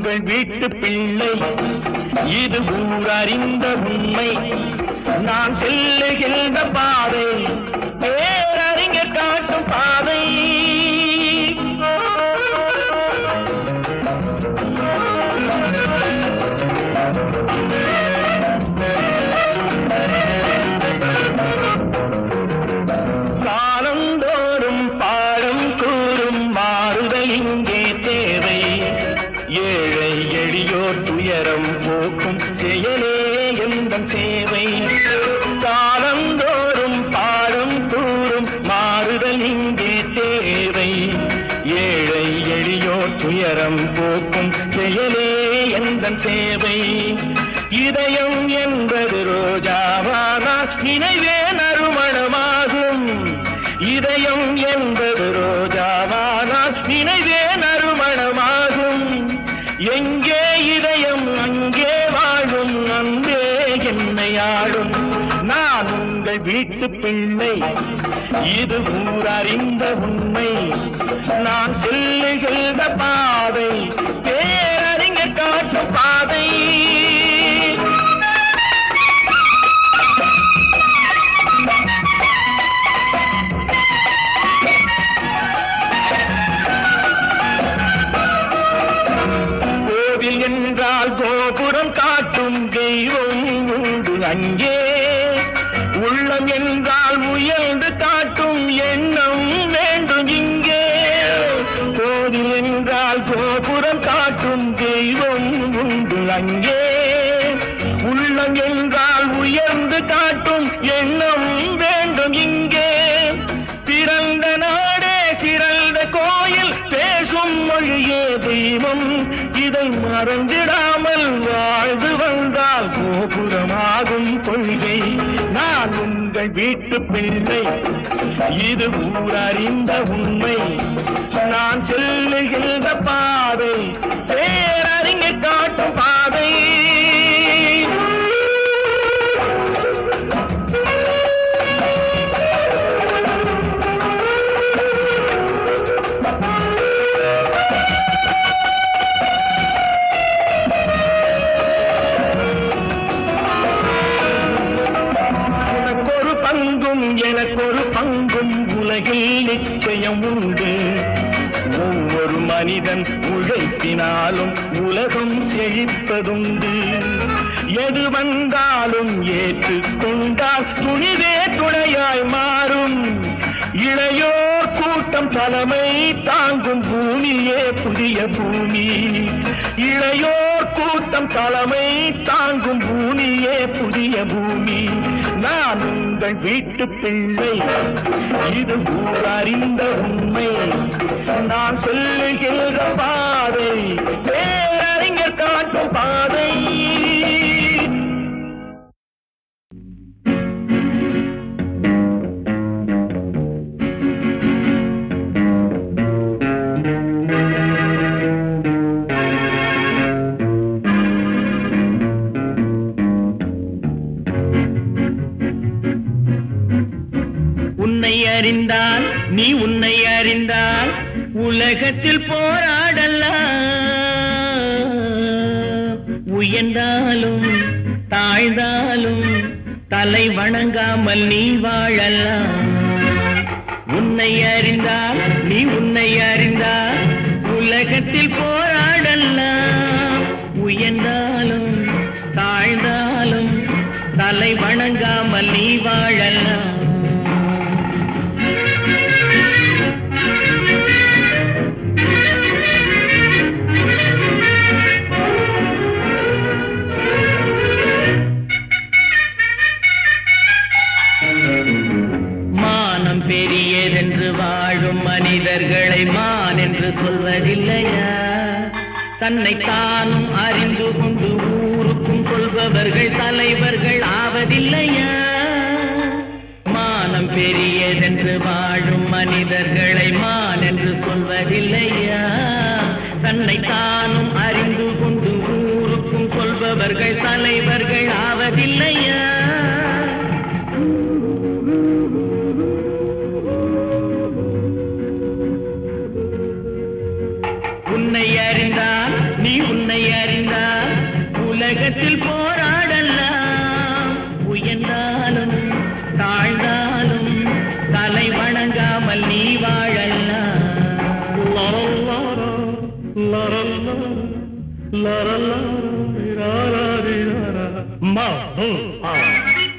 உங்கள் வீட்டு பிள்ளை இது ஊரறிந்த உண்மை நான் செல்லுகின்ற பாதை பேரறிஞர் காட்டும் பாதை காலந்தோறும் பாடம் கூறும் மாறுதல் இங்கே தேவை ஏழை எளியோர் துயரம் போக்கும் செயலே எந்தன் சேவை காலந்தோறும் பாடம் கூறும் மாறுதல் இங்கே தேவை ஏழை எளியோர் துயரம் போக்கும் செயலே எந்தன் சேவை இதயம் என்பது ரோஜாவானால் நினைவே நறுமணமாகும் இதயம் என்பது ரோஜாவானால் நினைவே நறுமணமாகும் எங்கே இதயம் அங்கே வாழும் அன்பே என்னை ஆளும் நான் உங்கள் வீட்டு பிள்ளை இது ஊரறிந்த உண்மை நான் செல்லுகின்ற பாதை பேரறிஞர் காட்டும் பாதை கோவில் என்றால் கோபுரம் காட்டும் தெய்வம் உண்டு அங்கே உள்ளம் என்றால் முயல்ந்து காட்டும் எண்ணம் வேண்டும் இங்கே கோவில் என்றால் கோபுரம் காட்டும் தெய்வம் உண்டு அங்கே உள்ளம் என்றால் உயர்ந்து காட்டும் எண்ணம் வேண்டும் இங்கே பிறந்த நாடே சிறந்த கோயில் பேசும் மொழியே தெய்வம் இதை மறந்திடாமல் வாழ்ந்து வந்தால் கோபுரமாகும் கொள்கை நான் உங்கள் வீட்டு பிள்ளை இது ஊரறிந்த உண்மை நான் செல்லுகின்ற பாதை பேரறிஞர் காட்டும் பாதை உனக்கொரு பங்கும் எனக்கொரு பங்கும் உலகில் நிச்சயம் உண்டு ஒவ்வொரு மனிதன் உழைப்பினாலும் உலகம் செழிப்பதுண்டு எது வந்தாலும் ஏற்றுக்கொண்டால் துணிவே துணையாய் மாறும் இளையோர் கூட்டம் தலைமை தாங்கும் பூமியே புதிய பூமி இளையோர் கூட்டம் தலைமை தாங்கும் பூமியே புதிய பூமி நான் உங்கள் வீட்டு பிள்ளை இது ஊரறிந்த உண்மை நான் சொல்லுகின்ற பாதை பேரறிஞர் காட்டும் பாதை உன்னை அறிந்தால் நீ உன்னை அறிந்தால் உலகத்தில் போராடலாம் உயர்ந்தாலும் தாழ்ந்தாலும் தலை வணங்காமல் நீ வாழலாம் உன்னை அறிந்தால் நீ உன்னை அறிந்தால் உலகத்தில் போராடலாம் உயர்ந்தாலும் தாழ்ந்தாலும் தலை வணங்காமல் நீ வாழலாம் மானம் பெரியதென்று வாழும் மனிதர்களை மான் என்று சொல்வதில்லையா தன்னை தானும் அறிந்து கொண்டு ஊருக்கும் கொள்பவர்கள் தலைவர்கள் ஆவதில்லையா மானம் பெரியதென்று வாழும் மனிதர்களை மான் என்று சொல்வதில்லையா தன்னை தானும் அறிந்து கொண்டு ஊருக்கும் கொள்பவர்கள் தலைவர்கள் ஆவதில்லையா உன்னை அறிந்தால் நீ உன்னை அறிந்தால் உலகத்தில் போராடலாம் உயர்ந்தாலும் தாழ்ந்தாலும் தலை வணங்காமல் நீ வாழலாம் லரல்லாரா, லரல்லா, லரல்லா, ராராரிராரா. மா, ஹூ, ஆ.